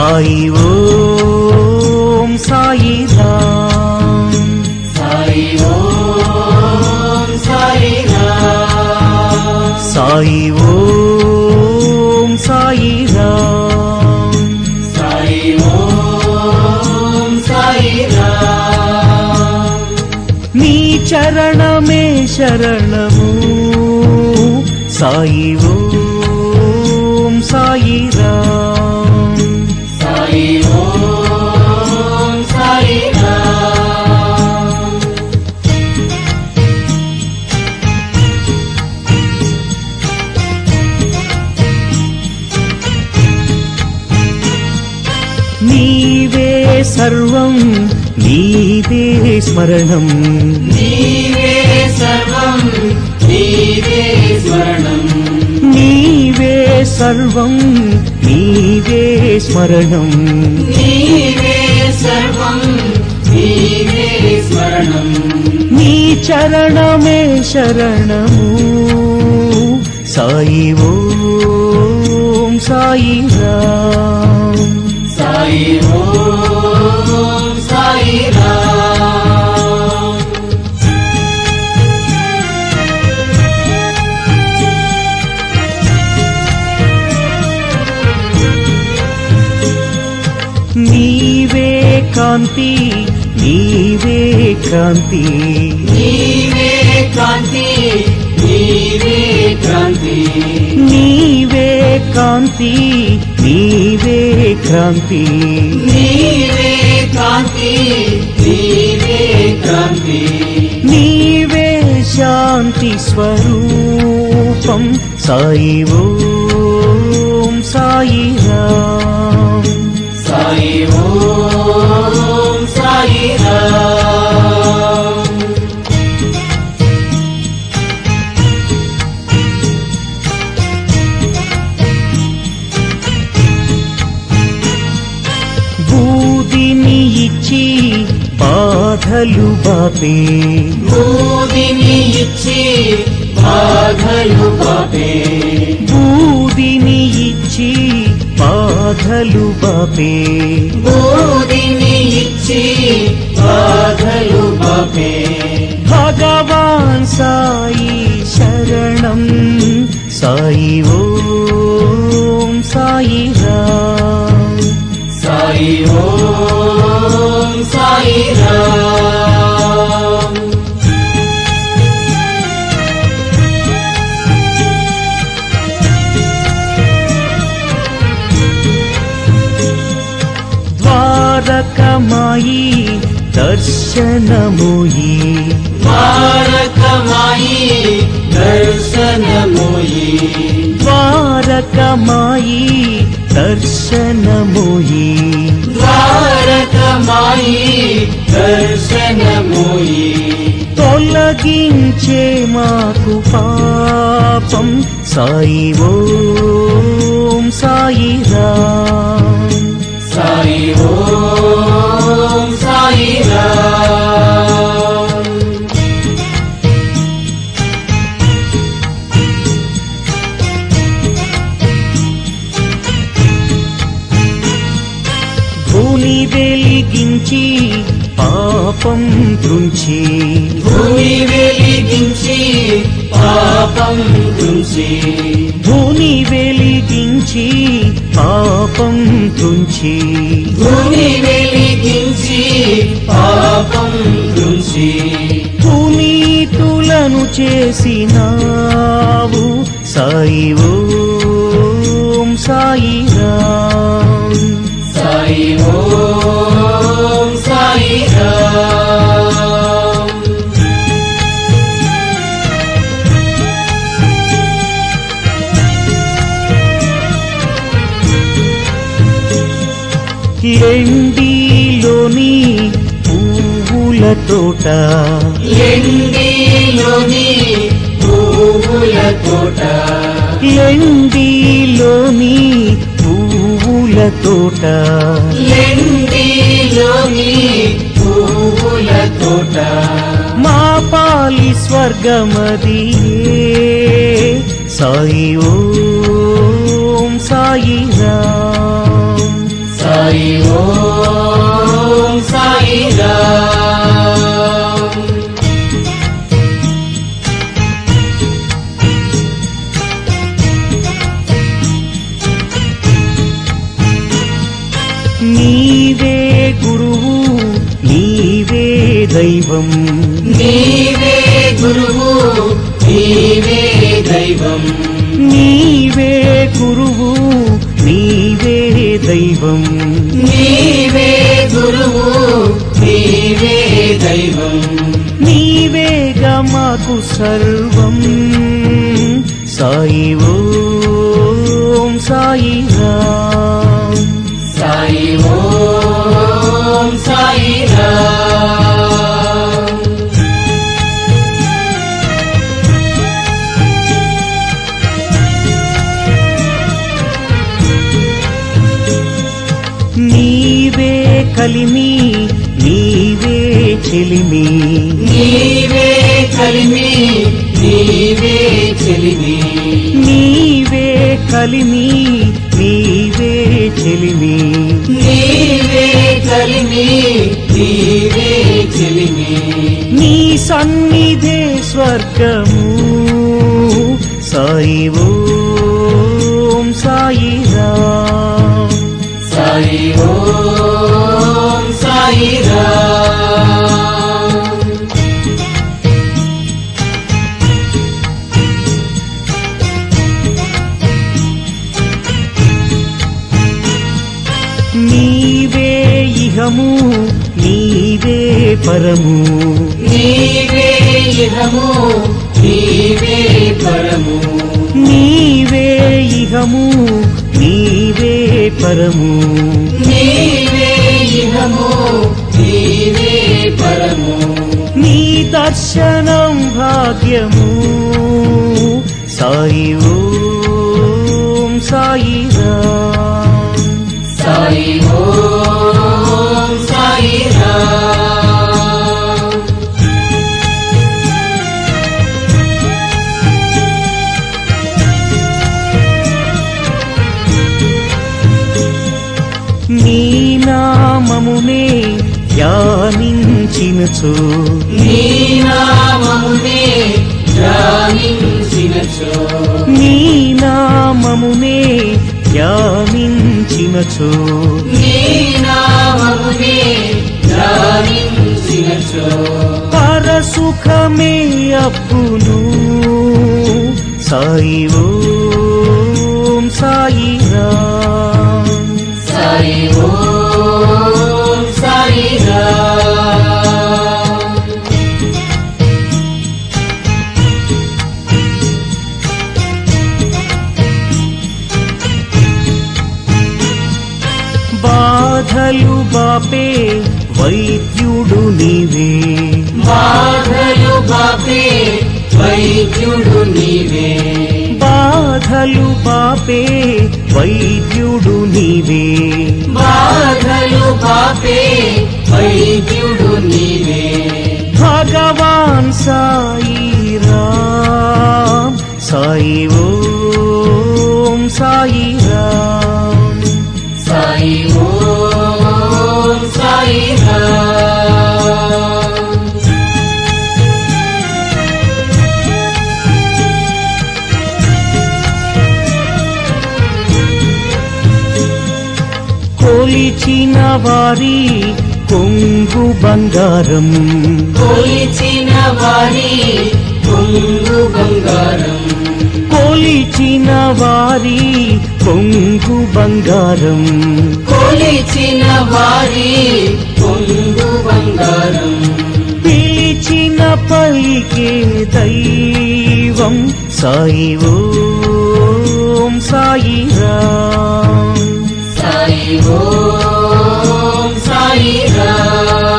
సాయి ఓం సాయి రామ్ సాయి ఓం సాయి రామ్ సాయి ఓం సాయి రామ్ సాయి ఓం సాయి రామ్ నీ చరణమే శరణము సాయి ఓం సాయి రామ్ సాయి ఓం సాయి రామ్ నీవే సర్వం నీవే స్మరణం నీవే సర్వం నీవే స్మరణం నీవే సర్వం నీవే స్మరణం నీవే సర్వం నీవే స్మరణం నీ చరణమే శరణము సాయి ఓం సాయి రామ్ సాయి ఓం సాయి రామ్ నీవే కాంతి నీవే క్రాంతి నీవే కాంతి నీవే క్రాంతి నీవే కాంతి నీవే క్రాంతి నీవే కాంతి నీవే క్రాంతి నీవే శాంతి స్వరూపం సాయి ఓం సాయి రామ్ సాయి ఓం సాయి రామ్ బూదిని ఇచ్చి బాధలు బాపే బూదిని ఇచ్చి బాధలు పాపే బూదిని ఇచ్చి బాధలు బాపే బూదిని ఇచ్చి బాధలు పాపే భగవాన్ సాయి శరణం సాయి ఓం సాయి రామ్ సాయి ఓం సాయి రామ్ ద్వారకమాయి దర్శనముయి ద్వారకమాయి దర్శనమోయి ద్వారకమాయి దర్శనముయి ద్వారకమాయి దర్శనమోయి తొలగించే మాకు పాపం సాయి ఓం సాయి రామ్ సాయి ఓం సాయి రామ్ భూని వెలిగించి పాపం త్రుంచి భూమి వెలిగించి పాపం తుంచి భూని వెలిగించి పాపం త్రుంచి భూమి వెలిగించి పాపం తుంచి పునీతులను చేసినావు సాయి ఓం సాయి రామ్ సాయి ఓం సాయి రామ్ ఎండిలోని పువ్వుల తోట ఎండిలోని పువ్వుల తోట ఎండిలోని పువ్వుల తోట ఎండిలోని పువ్వుల తోట మా పాలి స్వర్గమదియే సాయి ఓం సాయి రామ్ సాయి సాయి ఓం సాయి రామ్ నీవే గురువు నీవే దైవం నీవే గురువు నీవే దైవం నీవే గురువు నీవే దైవం నీవే గురువు నీవే దైవం నీవేగా మాకు సర్వం సాయి ఓం సాయి రామ్ సాయి ఓం సాయి రామ్ నీవే కలిమి నీవే చెలిమి నీవే కలిమి నీవే చెలిమి నీవే కలిమి నీవే చెలిమి నీవే కలిమి నీవే చెలిమి నీ సన్నిధే స్వర్గము సాయి ఓం సాయి రామ్ సాయి ఓం సాయి రామ్ నీవే ఇహము నీవే పరము నీవే ఇహము నీవే పరము నీవే ఇహము నీవే పరము నీవే ఇహము నీవే పరము నీ దర్శనం భాగ్యము సాయి ఓం సాయి రామ్ సాయి ఓం సాయి రామ్ నీ నామమునే ధ్యానించినచో నీ నామమునే ధ్యానించినచో నీ నామమునే ధ్యానించినచో నీ నామమునే ధ్యానించినచో పరసుఖమే అప్పును సాయి ఓం సాయి రామ్ సాయి ఓం సాయి రామ్ బాధలు బాపే వైద్యుడు నీవే బాధలు బాపే వైద్యుడు నీవే బాధలు బాపే వైద్యుడు నీవే బాధలు బాపే వైద్యుడు నీవే భగవాన్ సాయి రామ్ సాయి ఓం సాయి రామ్ సాయి ఓం సాయి రామ్ కొలిచిన వారి కొంగు బంగారం కొలిచిన వారి కొంగు బంగారం కొలిచిన వారి కొంగు బంగారం కొలిచిన వారి కొంగు బంగారం పిలిచిన పలికే దైవం సాయి ఓం సాయి రామ్ సాయి ఓం సాయి రామ్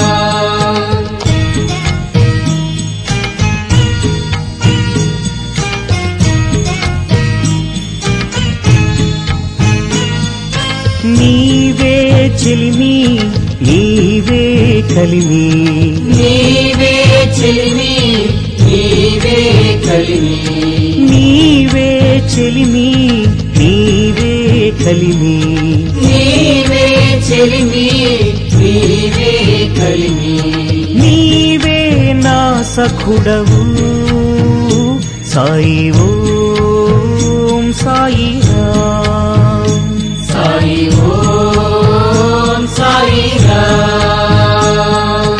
నీవే చెలిమి నీవే కలిమి నీవే చెలిమి నీవే కలిమి నీవే చెలిమి నీవే కలిమి నీవే చెలిమి నీవే కలిమి నీవే నా సఖుడవు సాయి ఓం సాయి రామ్ సాయి ఓం సాయి రామ్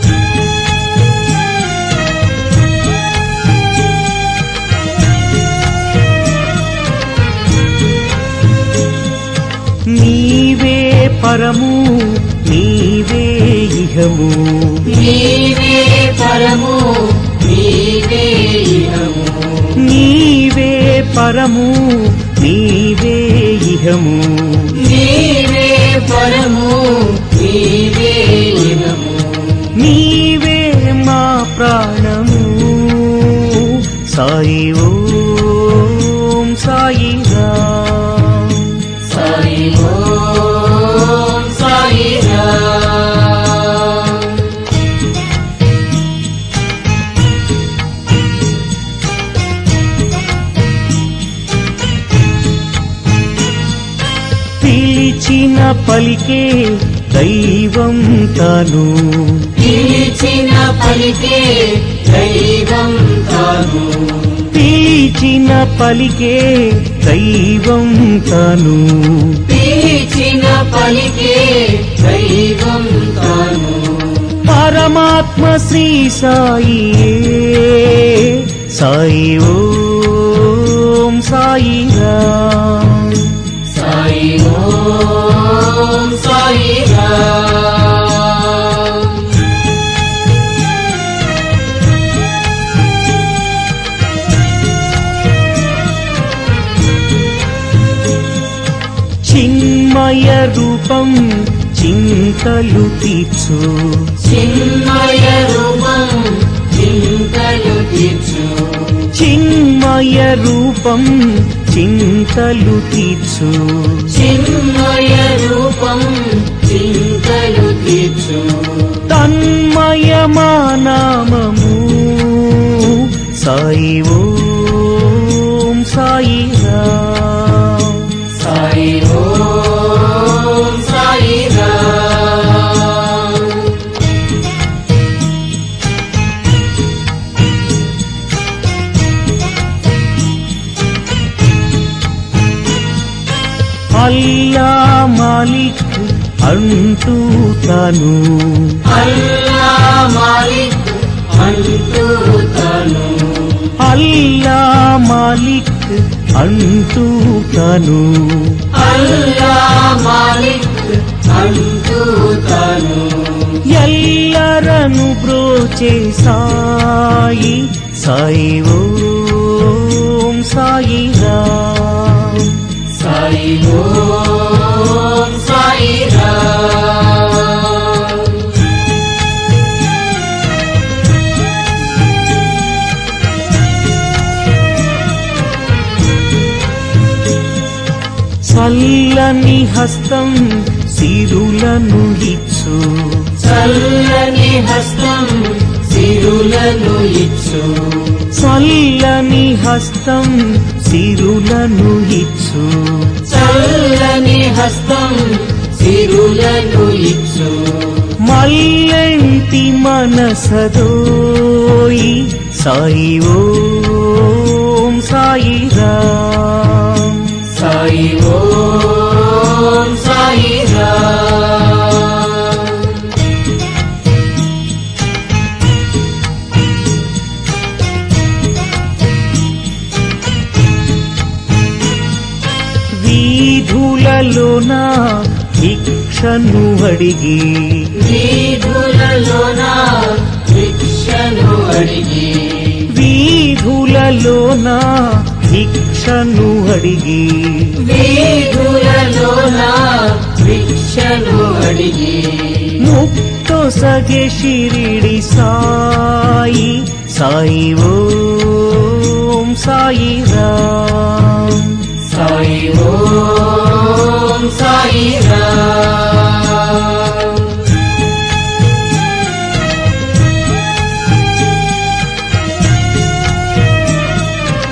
నీవే పరము నీవే ఇహము నీవే పరము నీవే ఇహము నీవే పరము నీవే ఇహము నీవే పరము నీవే ఇహము నీవే మా ప్రాణము సాయి ఓం సాయి రామ్ సాయి ఓం సాయి రామ్ పిలిచిన పలికే దైవం తాను పిలిచిన పలికే దైవం తాను పిలిచిన పలికే దైవం తాను పిలిచిన పలికే దైవం తాను పరమాత్మ శ్రీ సాయి సాయి ఓం సాయి రామ్ సాయి ఓం సాయి రామ్ చిన్మయ రూపం చింతలు తీర్చు చిన్మయ రూపం చింతలు తీర్చు చిన్మయ రూపం చింతలు తీర్చు చిన్మయ రూపం చింతలు తీర్చు తన్మయ మానామము సాయి ఓం సాయి రామ్ సాయి ఓం సాయి రామ్ అల్లా మాలిక్ అంటూ తాను అల్లా మాలిక్ అంటూ తను అల్లా మాలిక్ అంటూ తాను అల్లా మాలిక్ అంటూ తను ఎల్లరను బ్రోచే సాయి సాయి ఓం సాయి రామ్ సాయి ఓం సాయి రామ్ చల్లని హస్తం సిరులను ఇచ్చు చల్లని హస్తం సిరులను ఇచ్చు చల్లని హస్తం సిరులను ఇచ్చు చల్లని హస్తం సిరులను ఇచ్చు మల్లెంటి మనసదోయి సాయి ఓం సాయి రామ్ సాయి ఓం సాయి రామ్ వీధులలోన భిక్షను అడిగి వీధులలోన భిక్షను అడిగి వీధులలోన భిక్షను అడిగి వీధులలోన భిక్షను అడిగి ముక్తో సగే షిరిడి సాయి సాయి ఓం సాయి రామ్ సాయి ఓం సాయి రామ్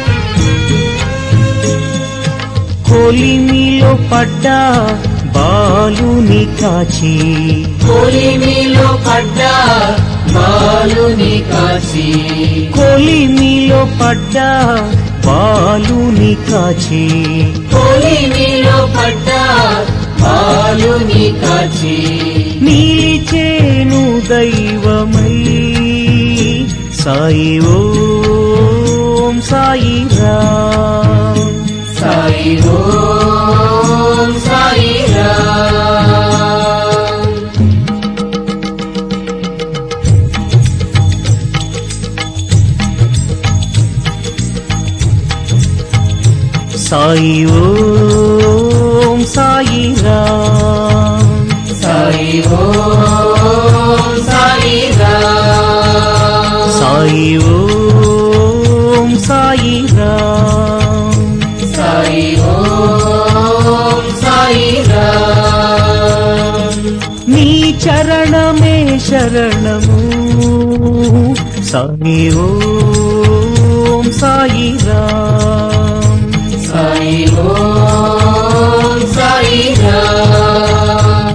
కొలిమిలో పడ్డ బా బాలుని కాచి కొలిమిలో పడ్డ బాలుని కాచి కొలిమిలో పడ్డ బాలుని కాచి కొలిమిలో పడ్డ బాలుని కాచి నిలిచేను దైవమై సాయి ఓం సాయి రామ్ సాయి ఓం సాయి రామ్ సాయి ఓం సాయి రామ్ సాయి ఓం సాయి రామ్ సాయి ఓం సాయి రామ్ సాయి ఓం సాయి రామ్ నీ చరణమే శరణము సాయి ఓం సాయి రామ్ సాయి ఓం సాయి రామ్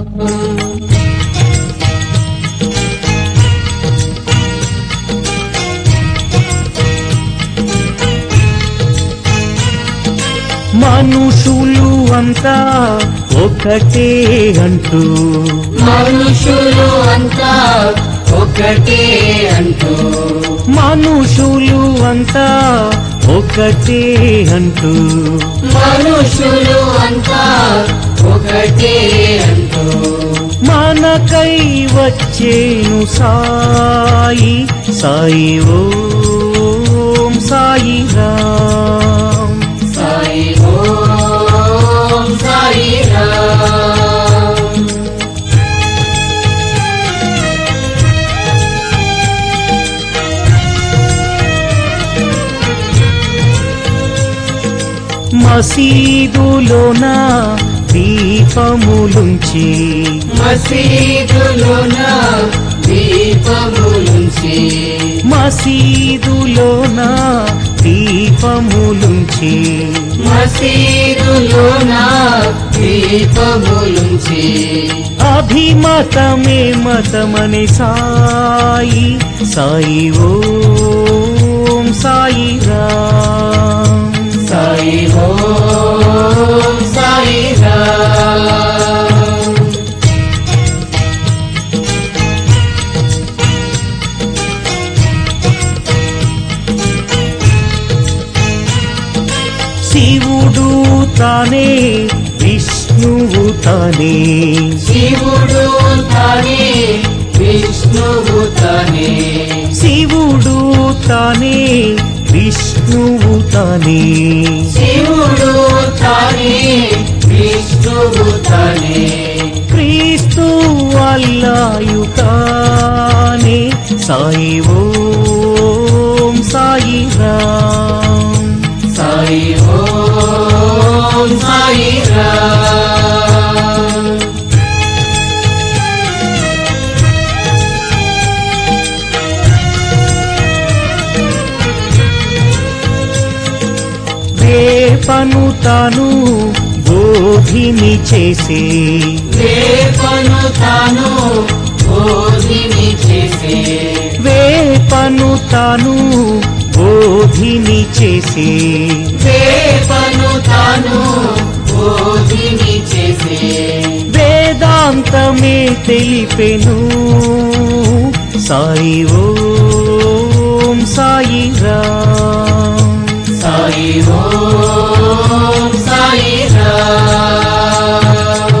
మనుషులు అంతా ఒకటే అంటూ మనుషులు అంతా ఒకటే అంటూ మనుషులు అంతా ఒకటే అంటూ మనుషులు అంతా ఒకటే అంటూ మనకై వచ్చేను సాయి సాయి ఓం సాయి రామ్ సాయి ఓం సాయి రామ్ మసీదులోన దీపములుంచి మసీదులోన దీపములుంచి మసీదులోన దీపములుంచి మసీదులోన దీపములుంచి అభిమతమే మతమని సాయి సాయి ఓం సాయి రామ్ సాయి ఓం సాయి రామ్ శివుడు తానే విష్ణువు తానే శివుడు తానే విష్ణువు తానే శివుడు తానే విష్ణువు తానే శివుడు తానే విష్ణువు తానే క్రీస్తు అల్లాయు తానే సాయి ఓం సాయి రామ్ సాయి ఓం సాయి రామ్ రేపను తాను బోధిని చేసే రేపను తాను బోధిని చేసే వేపను తాను బోధిని చేసే రేపను తాను బోధిని చేసే వేదాంతమే తెలిపెను సాయి ఓం సాయి రామ్ సాయి ఓం సాయి రామ్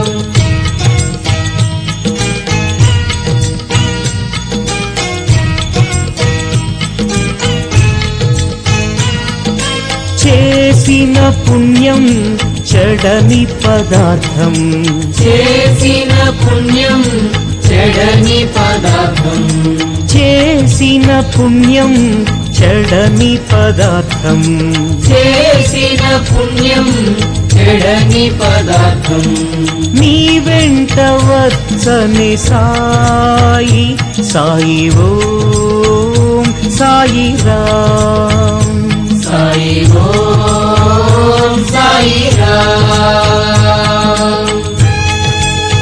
చేసిన పుణ్యం చెడని పదార్థం చేసిన పుణ్యం చెడని పదార్థం చేసిన పుణ్యం చెడని పదార్థం చేసిన పుణ్యం చెడని పదార్థం నీ వెంట వచ్చని సాయి సాయి ఓం సాయి రామ్ సాయి ఓం సాయి రామ్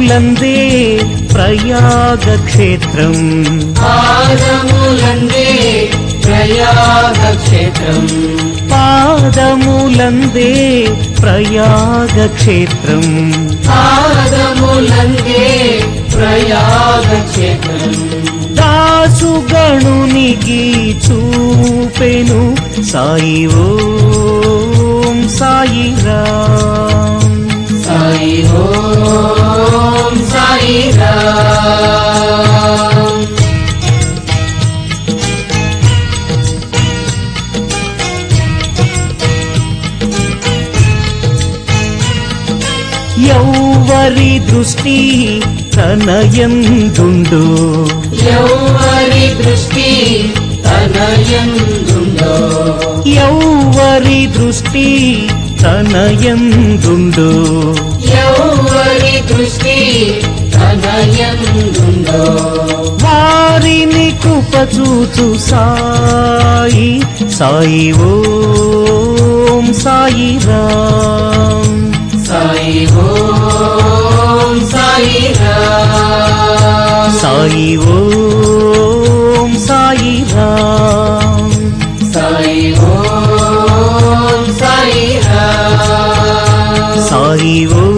పాదములందే ప్రయాగ క్షేత్రం పాదములందే ప్రయాగ క్షేత్రం పాదములందే ప్రయాగ క్షేత్రం పాదములందే ప్రయాగ క్షేత్రం దాసుగణునికి చూపెను సాయి ఓం సాయి రామ్ సాయి ఓం సాయి రామ్ యౌవరి దృష్టి తనయందుండు ఎవరి దృష్టి తనయందుందో యౌవరి దృష్టి తనయందుండు ఎవరి దృష్టి తనయందుందో వారిని కృపచూచు సాయి సాయి ఓం సాయి రామ్ సాయి ఓం సాయి రామ్ సాయి ఓం సాయి రామ్ సాయి ఓం సాయి రామ్ సాయి ఓం